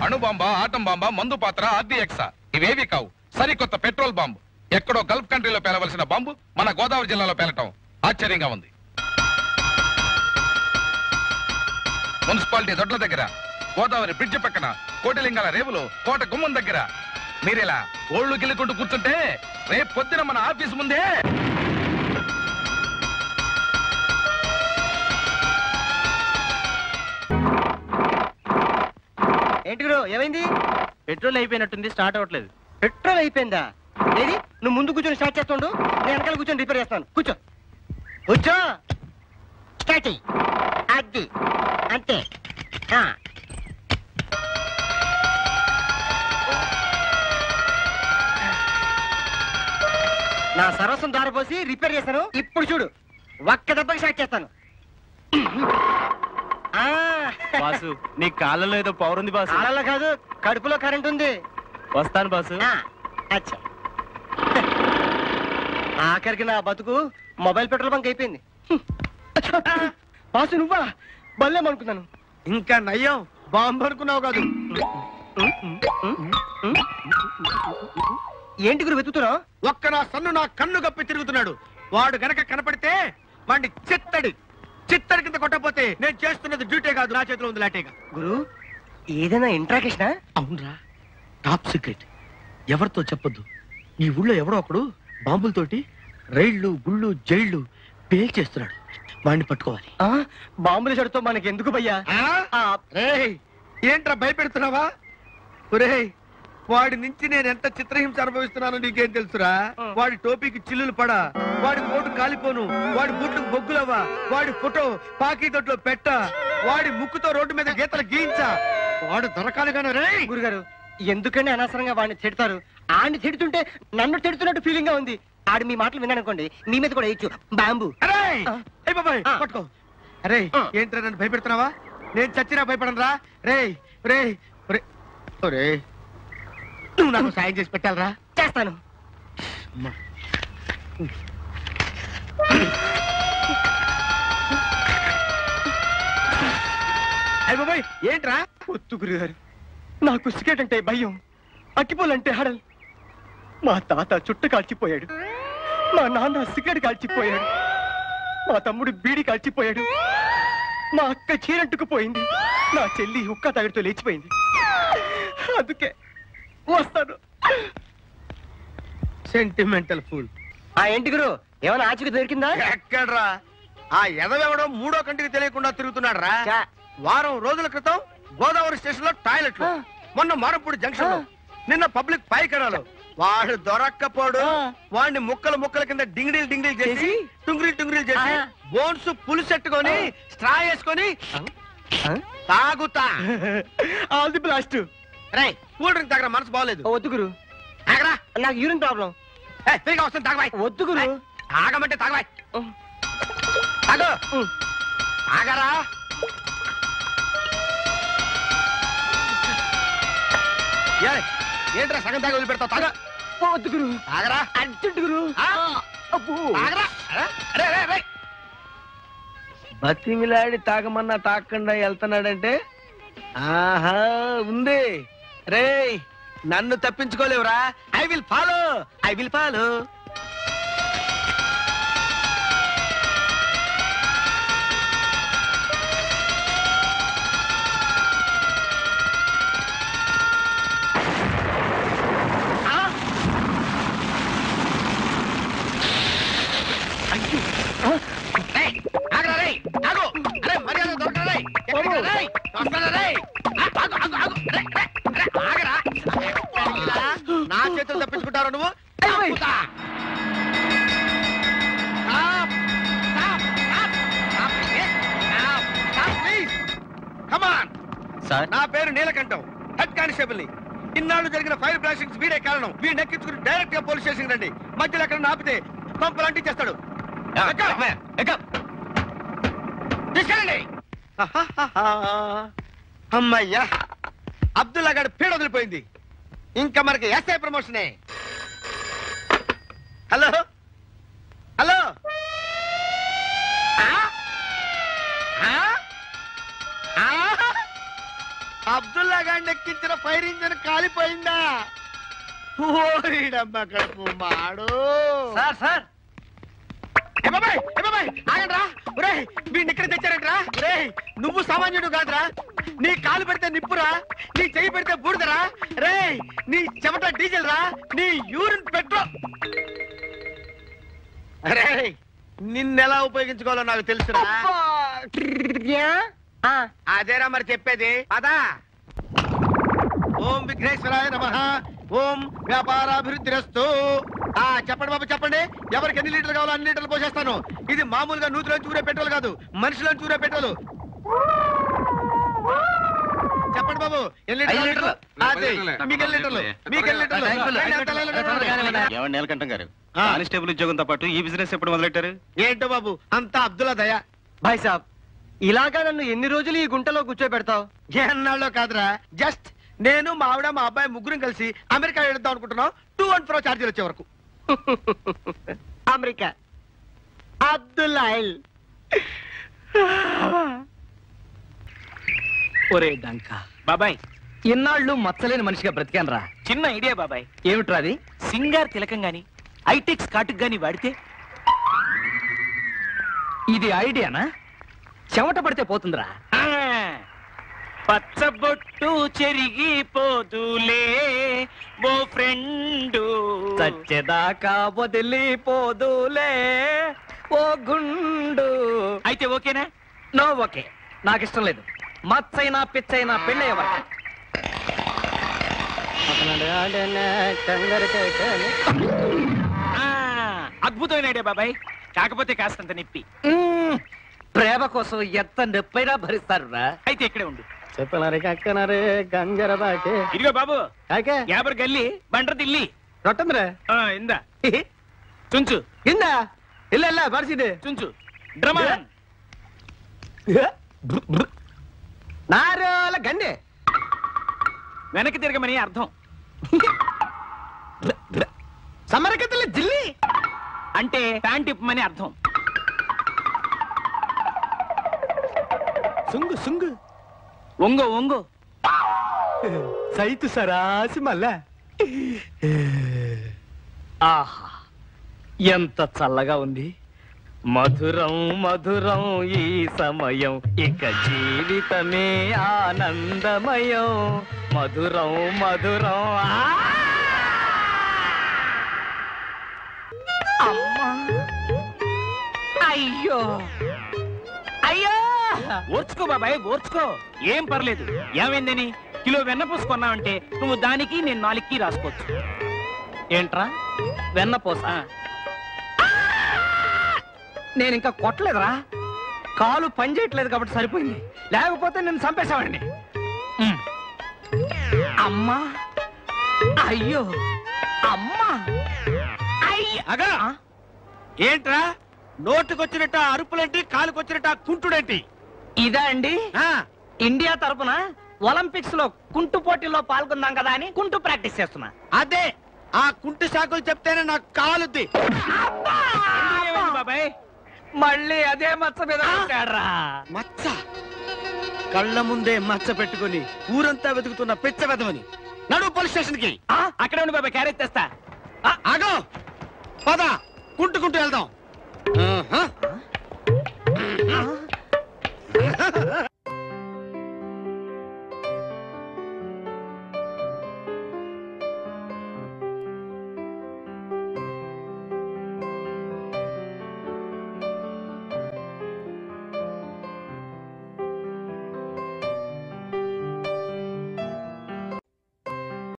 అణు బాంబా ఆటం బాంబా మందు పాత్ర ఆర్డీఎక్సా ఇవేవి కావు సరికొత్త పెట్రోల్ బాంబు ఎక్కడో గల్ఫ్ కంట్రీలో పేలవలసిన బాంబు మన గోదావరి జిల్లాలో పేలటం ఆశ్చర్యంగా ఉంది మున్సిపాలిటీ దొడ్ల దగ్గర గోదావరి బ్రిడ్జ్ పక్కన కోటిలింగాల రేవులో కోట గుమ్మం దగ్గర మీరిలా ఓళ్ళు గిల్లుకుంటూ కూర్చుంటే రేపు పొద్దున మన ఆఫీస్ ముందే ఏంటి గురు ఏమైంది పెట్రోల్ అయిపోయినట్టుంది స్టార్ట్ అవ్వట్లేదు పెట్రోల్ అయిపోయిందా ఏది నువ్వు ముందు కూర్చొని స్టార్ట్ చేస్తుండు నేను వెనకాల కూర్చొని రిపేర్ చేస్తాను కూర్చో కూర్చో స్టార్ట్ చెయ్యి అది అంతే ఆ. నా సరస్వం దారిపోసి రిపేర్ చేశాను ఇప్పుడు చూడు ఒక్క దెబ్బకి స్టార్ట్ చేస్తాను ఆ. బాసు నీ కాళ్ళలో ఏదో పవర్ ఉంది బాసు కాళ్ళలో కాదు కడుపులో కరెంట్ ఉంది వస్తాను బాసు ఆ, అచ్చా ఆఖరికి నా బతుకు మొబైల్ పెట్రోల్ బంక్ అయిపోయింది హ్మ్. అచ్చా. బాసు నువ్వా బల్లేమనుకున్నాను ఇంకా నయ్యం బాంబు అనుకున్నావు కాదు ఏంటి గురు వెతుకుతున్నావు ఒక్క నా సన్ను నా కన్ను గప్పి తిరుగుతున్నాడు వాడు గనక కనపడితే వాడిని చిత్తడి చిత్తడి కింద కొట్టపోతే నేను చేస్తున్నది డ్యూటీ కాదు నా చేతిలో ఉంది లాటేగా గురు ఏదైనా ఇంట్రాకేషనా అవునరా టాప్ సీక్రెట్ ఎవరితో చెప్పొద్దు ఈ ఊళ్ళో ఎవడో ఒకడు బాంబులతోటి రైళ్లు గుళ్ళు జైళ్లు పేల్చేస్తున్నాడు వాడిని పట్టుకోవాలి ఆ, బాంబుల చెడుతో మనకి ఎందుకు భయ్యా ఆ, రేయ్ ఏంట్రా భయపెడుతున్నావా ఒరేయ్ వాడి నుంచి నేను ఎంత చిత్రహింస అనుభవిస్తున్నానో నీకేం తెలుసురా వాడి టోపీకి చిల్లులు పడా వాడి కోటు కాలిపోను వాడి బూట్లకు బొగ్గులవ్వా వాడి ఫోటో పాకీ దొడ్లో పెట్ట వాడి ముక్కుతో రోడ్డు మీద గీతలు గీయించా వాడు దొరకాలిగానే రే గురుగారు ఎందుకంటే అనవసరంగా వాడిని తిడతారు ఆడిని తిడుతుంటే నన్ను తిడుతున్నట్టు ఫీలింగ్ గా ఉంది ఆడు మీ మాటలు విన్నానుకోండి మీ మీద కూడా వేయచ్చు బాంబు అరే ఆ. ఏయ్ బాబాయ్ ఆ. పట్టుకో అరే ఆ. ఏంట్రా నన్ను భయపెడుతున్నావా నేను చచ్చినా భయపడను రా రే రే రే ఒరే నువ్వు నాకు సాయం చేసి పెట్టాలరా చేస్తాను అయ్య బాబాయ్ ఏంట్రా వద్దు గురుగారు నాకు సిగరెట్ అంటే భయం అక్కిపోలంటే హడల్ మా తాత చుట్ట కాల్చిపోయాడు మా నాన్న సిగరెట్ కాల్చిపోయాడు మా తమ్ముడు బీడి కాల్చిపోయాడు మా అక్క చీరంటుకుపోయింది నా చెల్లి హుక్క తగడితో లేచిపోయింది అందుకే వస్తాను సెంటిమెంటల్ ఫుల్ ఆ ఏంటి గురు ఏమైనా ఆచూక దొరికిందా ఎక్కడ్రా ఆ ఎదవెవడో మూడో కంటికి తెలియకుండా తిరుగుతున్నాడు రా చా. వారం రోజుల క్రితం గోదావరి స్టేషన్ లో టాయిలెట్ ఆ. మొన్న మారపూడి జంక్షన్ లో ఆ. నిన్న పబ్లిక్ పైకడాలు వాడు దొరక్కపోడు ఆ. వాడిని ముక్కలు ముక్కల కింద డింగిడీలు డింగిడీలు చేసి చేసి? టుంగిరీలు టుంగిరీలు చేసి ఆ. బోన్స్ పులుసెట్టుకొని స్ట్రా వేసుకొని ఆ? తాగుతా ఆల్ ది బ్లాస్ట్ రే కూల్ డ్రింక్ తాగరా మనసు బాగలేదు వద్దు గురు ఆగరా నాకు యూరిన్ ప్రాబ్లం ఏ, తిరిగి వస్తుంది తాగబాయ్ వద్దు గురు ఆగమంటే తాగబాయ్ తాగు ఆగరా ఏ, ఏంట్రా సగం తాగి వదిలిపెడతావు తాగ వద్దు గురు ఆగరా అర్జెంట్ గురు ఆ, అబ్బో ఆగరా అరే, అరే, అరే, అరే. బతిమిలాడి తాగమన్నా తాగకుండా వెళ్తున్నాడంటే ఆహా ఉంది రేయ్ నన్ను తప్పించుకోలేవురా I will follow I will follow రేయ్, ఆగరా రేయ్, ఆగు. అరే, మర్యాద దొరకరా రేయ్. ఎక్కడికి రా రేయ్? వస్తానా రేయ్? ఆ, ఆగు, ఆగు, ఆగు. రే, రే, రే, ఆగరా. ఎక్కడికి రా? నా చేతులు తప్పించుకుంటారు నువ్వు చంపుతా. Stop. Stop. Stop. Stop. ఏ, stop. Stop, please. Come on. Sir నా పేరు నీలకంఠం హెడ్ కానిస్టేబుల్ ని ఇన్నాళ్ళు జరిగిన ఫైర్ బ్లాస్టింగ్స్ వీడే కారణం వీడిని ఎక్కించుకుని డైరెక్ట్ గా పోలీస్ స్టేషన్ రండి మధ్యలో ఎక్కడ ఆపితే పంపలు అంటించేస్తాడు ఎక్క. తీసుకెళ్ళండి అమ్మయ్యా అబ్దుల్లా గారి పీడ వదిలిపోయింది ఇంకా మనకి ఎస్ఐ ప్రమోషనే హలో హలో ఆ? ఆ? ఆ? అబ్దుల్లా బాలగాండి ఎక్కించిన ఫైర్ ఇంజన్ కాలిపోయిందా ఓరిడమ్మ కడుపు మాడు సార్ సార్ ఏ బాబాయ్, ఏ బాబాయ్, ఆగండ్రా. ఒరేయ్, వీడిని ఇక్కడ తెచ్చారంట్రా ఒరేయ్, నువ్వు సామాన్యుడు కాదురా నీ కాలు పెడితే నిప్పురా నీ చెయ్యి పెడితే బూడిదరా రే నీ చెమట డీజిల్ రా నీ యూరిన్ పెట్రోల్ అరే నిన్నెలా ఉపయోగించుకోవాలో నాకు తెలుసురా అదేరా మరి చెప్పేది అదా ఓం విఘ్నేశ్వరాయ నమ ఓం వ్యాపారాభివృద్ధి రస్తు ఆ చెప్పండి బాబు చెప్పండి ఎవరికి ఎన్ని లీటర్లు కావాలో అన్ని లీటర్లు పోసేస్తాను ఇది మామూలుగా నూతిలో చూరే పెట్రోల్ కాదు మనుషులో చూరే పెట్రోల్ చెప్పండి బాబు ఎన్ని ఐదు లీటర్లు లీటర్లు. అదే, మీకు ఎన్ని లీటర్లు మీకు ఎన్ని లీటర్లు థాంక్స్ రండి, అంత లైన్లో నిలబడండి. ఏమండి నీలకంఠం గారు ఆ. కానిస్టేబుల్ ఉద్యోగంతో పాటు ఈ బిజినెస్ ఎప్పుడు మొదలెట్టారు ఏంటో బాబు అంతా అబ్దుల్లా దయ భాయ్ సాబ్ ఇలాగా నన్ను ఎన్ని రోజులు ఈ గుంటలో కూర్చోబెడతావు ఎన్నాళ్ళో కాదురా జస్ట్ నేను మా ఆవిడ మా అబ్బాయి ముగ్గురం కలిసి అమెరికా వెళ్దాం అనుకుంటున్నాం టూ అండ్ ఫ్రో ఛార్జీలు వచ్చే వరకు అమెరికా అబ్దుల్లాయిల్ ఒరే డంక బాబాయ్ ఇన్నాళ్ళు మచ్చలేని మనిషిగా బ్రతికాను రా చిన్న ఐడియా బాబాయ్ ఏమిట్రా అది సింగార్ తిలకం గాని ఐటెక్స్ కాటుకు గాని వాడితే ఇది ఐడియానా చెమట పడితే పోతుందిరా ఆ, పచ్చబొట్టు చెరిగిపోదులే ఓ ఫ్రెండు చచ్చేదాకా వదిలిపోదులే ఓ గుండు అయితే ఓకేనా నో ఓకే నాకు ఇష్టం లేదు మచ్చైనా పిచ్చైనా పెళ్ళి ఎవరు ఆ, అద్భుతమైన ఐడియా బాబాయ్ కాకపోతే కాస్తంత నొప్పి ప్రేమ కోసం ఎంత నొప్పైనా భరిస్తారు రా అయితే ఇక్కడే ఉండు చెప్పనరే కక్కనరే గంగర బాకే ఇదిగో బాబు కాకే యాబర్ గల్లి బండ్ర తిల్లి రొట్టందిరే ఆ, ఇందా చుంచు ఇందా ಇಲ್ಲ ಇಲ್ಲ ಬರ್ಸಿದೆ చుంచు డ్రమన్ నారోల గండే వెనక్కి తిరగమని అర్థం సమరకతల జిల్లి అంటే ప్యాంట్ ఇప్పమని అర్థం సుంగు సుంగు ఒంగో ఒంగో సైతు సరాసి మల్ల ఆహా ఎంత చల్లగా ఉంది మధురం మధురం ఈ సమయం ఇక జీవితమే ఆనందమయం మధురం మధురం ఆ! అమ్మా అయ్యో అయ్యో ఓర్చుకో బాబాయ్ ఓర్చుకో ఏం పర్లేదు ఏమైందని కిలో వెన్నపూస కొన్నావంటే నువ్వు దానికి నేను నాలుగుకి రాసుకోవచ్చు ఏంట్రా వెన్నపోస ఆ, నేను ఇంకా కొట్టలేదురా కాలు పని చేయట్లేదు కాబట్టి సరిపోయింది లేకపోతే నేను చంపేశావండి ఉమ్. అమ్మా అయ్యో అమ్మా అయ్యో అగా ఏంట్రా నోటుకొచ్చినట్ట అరుపులేంటి కాలుకొచ్చినట్ట కుంటుడేంటి ఇదా అండి ఆ, ఇండియా తరపున ఒలింపిక్స్ లో కుంటు పోటీల్లో పాల్గొందాం కదా అని కుంటు ప్రాక్టీస్ చేస్తున్నా అదే ఆ కుంటు సాకులు చెప్తేనే నాకు కాలుద్ది ఏమైంది బాబాయ్ మళ్ళీ అదే మచ్చ మీద కొట్టాడ్రా. మచ్చ కళ్ళ ముందే మచ్చ పెట్టుకొని ఊరంతా వెతుకుతున్న పిచ్చ వెదవని నడు పోలీస్ స్టేషన్ కి అక్కడే ఉండి బాబాయ్ క్యారెట్ తెస్తా ఆగో పద కుంటుకుంటూ వెళ్దాం